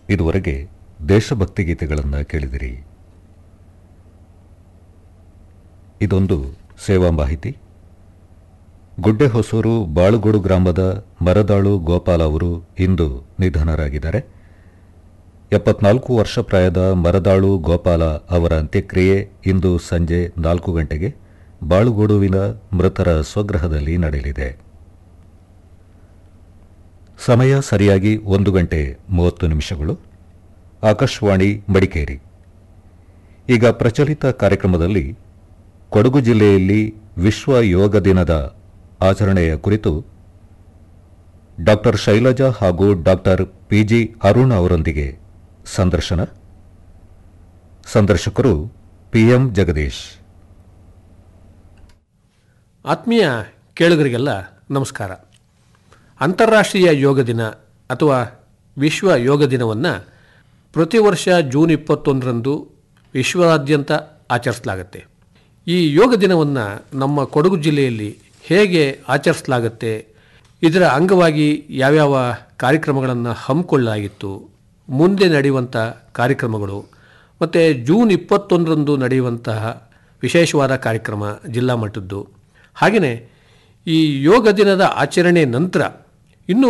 ಇದುವರೆಗೆ ದೇಶಭಕ್ತಿ ಗೀತೆಗಳನ್ನು ಕೇಳಿದಿರಿ ಇದೊಂದು ಸೇವಾ ಮಾಹಿತಿ ಗುಡ್ಡೆಹೊಸೂರು ಬಾಳುಗೋಡು ಗ್ರಾಮದ ಮರದಾಳು ಗೋಪಾಲ ಅವರು ಇಂದು ನಿಧನರಾಗಿದ್ದಾರೆ ಎಪ್ಪತ್ನಾಲ್ಕು ವರ್ಷ ಪ್ರಾಯದ ಮರದಾಳು ಗೋಪಾಲ ಅವರ ಅಂತ್ಯಕ್ರಿಯೆ ಇಂದು ಸಂಜೆ ನಾಲ್ಕು ಗಂಟೆಗೆ ಬಾಳುಗೋಡುವಿನ ಮೃತರ ಸ್ವಗೃಹದಲ್ಲಿ ನಡೆಯಲಿದೆ ಸಮಯ ಸರಿಯಾಗಿ ಒಂದು ಗಂಟೆ ಮೂವತ್ತು ನಿಮಿಷಗಳು ಆಕಾಶವಾಣಿ ಮಡಿಕೇರಿ ಈಗ ಪ್ರಚಲಿತ ಕಾರ್ಯಕ್ರಮದಲ್ಲಿ ಕೊಡಗು ಜಿಲ್ಲೆಯಲ್ಲಿ ವಿಶ್ವ ಯೋಗ ದಿನದ ಆಚರಣೆಯ ಕುರಿತು ಡಾಕ್ಟರ್ ಶೈಲಜಾ ಹಾಗೂ ಡಾಕ್ಟರ್ ಪಿಜಿ ಅರುಣ್ ಅವರೊಂದಿಗೆ ಸಂದರ್ಶನ ಸಂದರ್ಶಕರು ಪಿಎಂ ಜಗದೀಶ್ ಆತ್ಮೀಯ ಕೇಳುಗರಿಗೆಲ್ಲ ನಮಸ್ಕಾರ ಅಂತಾರಾಷ್ಟ್ರೀಯ ಯೋಗ ದಿನ ಅಥವಾ ವಿಶ್ವ ಯೋಗ ದಿನವನ್ನು ಪ್ರತಿ ವರ್ಷ ಜೂನ್ ಇಪ್ಪತ್ತೊಂದರಂದು ವಿಶ್ವದಾದ್ಯಂತ ಆಚರಿಸಲಾಗುತ್ತೆ ಈ ಯೋಗ ದಿನವನ್ನು ನಮ್ಮ ಕೊಡಗು ಜಿಲ್ಲೆಯಲ್ಲಿ ಹೇಗೆ ಆಚರಿಸಲಾಗುತ್ತೆ ಇದರ ಅಂಗವಾಗಿ ಯಾವ್ಯಾವ ಕಾರ್ಯಕ್ರಮಗಳನ್ನು ಹಮ್ಮಿಕೊಳ್ಳಲಾಗಿತ್ತು ಮುಂದೆ ನಡೆಯುವಂಥ ಕಾರ್ಯಕ್ರಮಗಳು ಮತ್ತು ಜೂನ್ ಇಪ್ಪತ್ತೊಂದರಂದು ನಡೆಯುವಂತಹ ವಿಶೇಷವಾದ ಕಾರ್ಯಕ್ರಮ ಜಿಲ್ಲಾ ಮಟ್ಟದ್ದು ಹಾಗೆಯೇ ಈ ಯೋಗ ದಿನದ ಆಚರಣೆ ನಂತರ ಇನ್ನೂ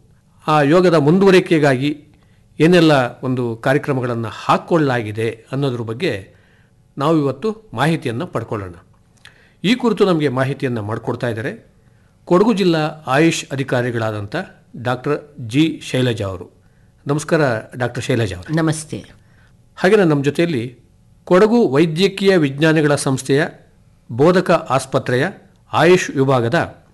ಆ ಯೋಗದ ಮುಂದುವರಿಕೆಗಾಗಿ ಏನೆಲ್ಲ ಒಂದು ಕಾರ್ಯಕ್ರಮಗಳನ್ನು ಹಾಕ್ಕೊಳ್ಳಲಾಗಿದೆ ಅನ್ನೋದ್ರ ಬಗ್ಗೆ ನಾವು ಇವತ್ತು ಮಾಹಿತಿಯನ್ನು ಪಡ್ಕೊಳ್ಳೋಣ ಈ ಕುರಿತು ನಮಗೆ ಮಾಹಿತಿಯನ್ನು ಮಾಡಿಕೊಡ್ತಾ ಇದ್ದಾರೆ ಕೊಡಗು ಜಿಲ್ಲಾ ಆಯುಷ್ ಅಧಿಕಾರಿಗಳಾದಂಥ ಡಾಕ್ಟರ್ ಜಿ ಶೈಲಜಾ ಅವರು ನಮಸ್ಕಾರ ಡಾಕ್ಟರ್ ಶೈಲಜಾ ಅವರು ನಮಸ್ತೆ ಹಾಗೆಯೇ ನಮ್ಮ ಜೊತೆಯಲ್ಲಿ ಕೊಡಗು ವೈದ್ಯಕೀಯ ವಿಜ್ಞಾನಗಳ ಸಂಸ್ಥೆಯ ಬೋಧಕ ಆಸ್ಪತ್ರೆಯ ಆಯುಷ್ ವಿಭಾಗದ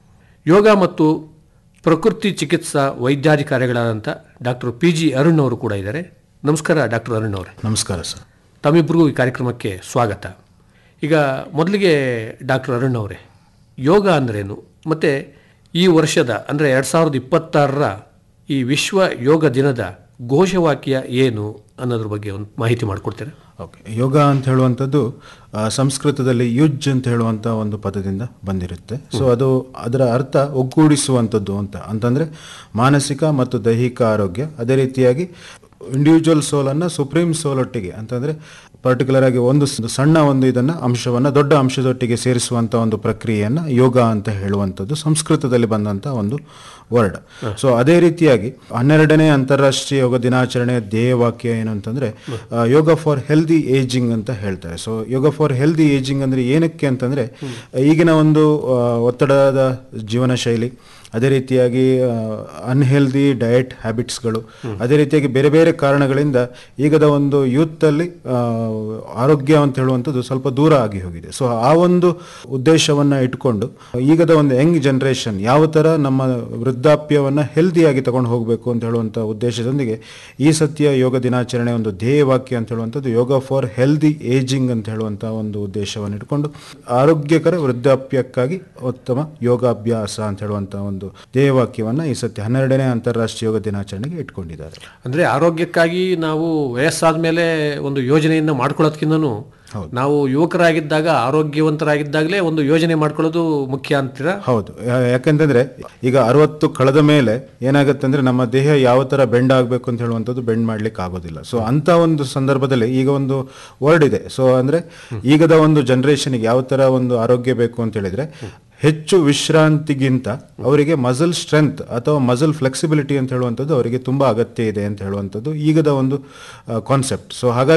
ಯೋಗ ಮತ್ತು ಪ್ರಕೃತಿ ಚಿಕಿತ್ಸಾ ವೈದ್ಯಾಧಿಕಾರಿಗಳಾದಂಥ ಡಾಕ್ಟರ್ ಪಿ ಜಿ ಅರುಣ್ ಅವರು ಕೂಡ ಇದ್ದಾರೆ ನಮಸ್ಕಾರ ಡಾಕ್ಟರ್ ಅರುಣ್ ಅವರೇ ನಮಸ್ಕಾರ ಸರ್ ತಮ್ಮಿಬ್ಬರಿಗೂ ಈ ಕಾರ್ಯಕ್ರಮಕ್ಕೆ ಸ್ವಾಗತ ಈಗ ಮೊದಲಿಗೆ ಡಾಕ್ಟರ್ ಅರುಣ್ ಅವರೇ ಯೋಗ ಅಂದ್ರೇನು ಮತ್ತು ಈ ವರ್ಷದ ಅಂದರೆ ಎರಡು ಸಾವಿರದ ಇಪ್ಪತ್ತಾರರ ಈ ವಿಶ್ವ ಯೋಗ ದಿನದ ಘೋಷವಾಕ್ಯ ಏನು ಅನ್ನೋದ್ರ ಬಗ್ಗೆ ಒಂದು ಮಾಹಿತಿ ಮಾಡಿಕೊಡ್ತೀರಾ ಓಕೆ ಯೋಗ ಅಂತ ಹೇಳುವಂಥದ್ದು ಆ, ಸಂಸ್ಕೃತದಲ್ಲಿ ಯುಜ್ ಅಂತ ಹೇಳುವಂಥ ಒಂದು ಪದದಿಂದ ಬಂದಿರುತ್ತೆ ಸೊ ಅದು ಅದರ ಅರ್ಥ ಒಗ್ಗೂಡಿಸುವಂಥದ್ದು ಅಂತ ಅಂತಂದರೆ ಮಾನಸಿಕ ಮತ್ತು ದೈಹಿಕ ಆರೋಗ್ಯ ಅದೇ ರೀತಿಯಾಗಿ ಇಂಡಿವಿಜುವಲ್ ಸೋಲನ್ನು ಸುಪ್ರೀಂ ಸೋಲೊಟ್ಟಿಗೆ ಅಂತಂದರೆ ಪರ್ಟಿಕ್ಯುಲರ್ ಆಗಿ ಒಂದು ಸ- ಸಣ್ಣ ಒಂದು ಇದನ್ನು ಅಂಶವನ್ನು ದೊಡ್ಡ ಅಂಶದೊಟ್ಟಿಗೆ ಸೇರಿಸುವಂಥ ಒಂದು ಪ್ರಕ್ರಿಯೆಯನ್ನು ಯೋಗ ಅಂತ ಹೇಳುವಂಥದ್ದು ಸಂಸ್ಕೃತದಲ್ಲಿ ಬಂದಂಥ ಒಂದು ವರ್ಡ್ ಸೊ ಅದೇ ರೀತಿಯಾಗಿ ಹನ್ನೆರಡನೇ ಅಂತಾರಾಷ್ಟ್ರೀಯ ಯೋಗ ದಿನಾಚರಣೆಯ ಧ್ಯೇಯವಾಕ್ಯ ಏನು ಅಂತಂದ್ರೆ ಆ, ಯೋಗ ಫಾರ್ ಹೆಲ್ದಿ ಏಜಿಂಗ್ ಅಂತ ಹೇಳ್ತಾರೆ so yoga for healthy ageing ಅಂದ್ರೆ ಏನಕ್ಕೆ ಅಂತಂದ್ರೆ ಈಗಿನ ಒಂದು ಆ, ಒತ್ತಡದ ಜೀವನ ಶೈಲಿ ಅದೇ ರೀತಿಯಾಗಿ ಅನ್ಹೆಲ್ದಿ ಡಯಟ್ ಹ್ಯಾಬಿಟ್ಸ್ಗಳು ಅದೇ ರೀತಿಯಾಗಿ ಬೇರೆ ಬೇರೆ ಕಾರಣಗಳಿಂದ ಈಗದ ಒಂದು ಯೂತಲ್ಲಿ ಆರೋಗ್ಯ ಅಂತ ಹೇಳುವಂಥದ್ದು ಸ್ವಲ್ಪ ದೂರ ಆಗಿ ಹೋಗಿದೆ ಸೊ ಆ ಒಂದು ಉದ್ದೇಶವನ್ನ ಇಟ್ಕೊಂಡು ಈಗದ ಒಂದು ಯಂಗ್ ಜನರೇಷನ್ ಯಾವ ಥರ ನಮ್ಮ ವೃದ್ಧಾಪ್ಯವನ್ನ ಹೆಲ್ದಿಯಾಗಿ ತಗೊಂಡು ಹೋಗಬೇಕು ಅಂತ ಹೇಳುವಂಥ ಉದ್ದೇಶದೊಂದಿಗೆ ಈ ಸತ್ಯ ಯೋಗ ದಿನಾಚರಣೆ ಒಂದು ಧ್ಯೇಯವಾಕ್ಯ ಅಂತ ಹೇಳುವಂಥದ್ದು ಯೋಗ ಫಾರ್ ಹೆಲ್ದಿ ಏಜಿಂಗ್ ಅಂತ ಹೇಳುವಂಥ ಒಂದು ಉದ್ದೇಶವನ್ನು ಇಟ್ಕೊಂಡು ಆರೋಗ್ಯಕರ ವೃದ್ಧಾಪ್ಯಕ್ಕಾಗಿ ಉತ್ತಮ ಯೋಗಾಭ್ಯಾಸ ಅಂತ ಹೇಳುವಂಥ ಒಂದು ಧ್ಯೇಯವಾಕ್ಯವನ್ನ ಈ ಸತ್ಯ ಹನ್ನೆರಡನೇ ಅಂತಾರಾಷ್ಟ್ರೀಯ ಯೋಗ ದಿನಾಚರಣೆಗೆ ಇಟ್ಕೊಂಡಿದ್ದಾರೆ ಅಂದರೆ ಆರೋಗ್ಯಕ್ಕಾಗಿ ನಾವು ವಯಸ್ಸಾದ ಮೇಲೆ ಒಂದು ಯೋಜನೆಯನ್ನು ಮಾಡ್ಕೊಳ್ಳೋದಕ್ಕಿಂತನೂ ನಾವು ಯುವಕರಾಗಿದ್ದಾಗ ಆರೋಗ್ಯವಂತರಾಗಿದ್ದಾಗಲೇ ಒಂದು ಯೋಜನೆ ಮಾಡ್ಕೊಳ್ಳೋದು ಮುಖ್ಯ ಅಂತೀರಾ ಹೌದು ಯಾ- ಯಾಕಂತಂದ್ರೆ ಈಗ ಅರವತ್ತು ಕಳೆದ ಮೇಲೆ ಏನಾಗುತ್ತೆ ಅಂದ್ರೆ ನಮ್ಮ ದೇಹ ಯಾವ ತರ ಬೆಂಡ್ ಆಗಬೇಕು ಅಂತ ಹೇಳುವಂಥದ್ದು ಬೆಂಡ್ ಮಾಡ್ಲಿಕ್ಕೆ ಆಗೋದಿಲ್ಲ ಸೊ ಅಂತ ಒಂದು ಸಂದರ್ಭದಲ್ಲಿ ಈಗ ಒಂದು ವರ್ಡ್ ಇದೆ ಸೊ ಅಂದ್ರೆ ಈಗದ ಒಂದು ಜನರೇಷನ್ಗೆ ಯಾವ ತರ ಒಂದು ಆರೋಗ್ಯ ಬೇಕು ಅಂತ ಹೇಳಿದ್ರೆ ಹೆಚ್ಚು ವಿಶ್ರಾಂತಿಗಿಂತ ಅವರಿಗೆ ಮಸಲ್ ಸ್ಟ್ರೆಂತ್ ಅಥವಾ ಮಸಲ್ ಫ್ಲೆಕ್ಸಿಬಿಲಿಟಿ ಅಂತ ಹೇಳುವಂಥದ್ದು ಅವರಿಗೆ ತುಂಬಾ ಅಗತ್ಯ ಇದೆ ಅಂತ ಹೇಳುವಂಥದ್ದು ಈಗದ ಒಂದು ಕಾನ್ಸೆಪ್ಟ್ ಸೊ ಹಾಗಾಗಿ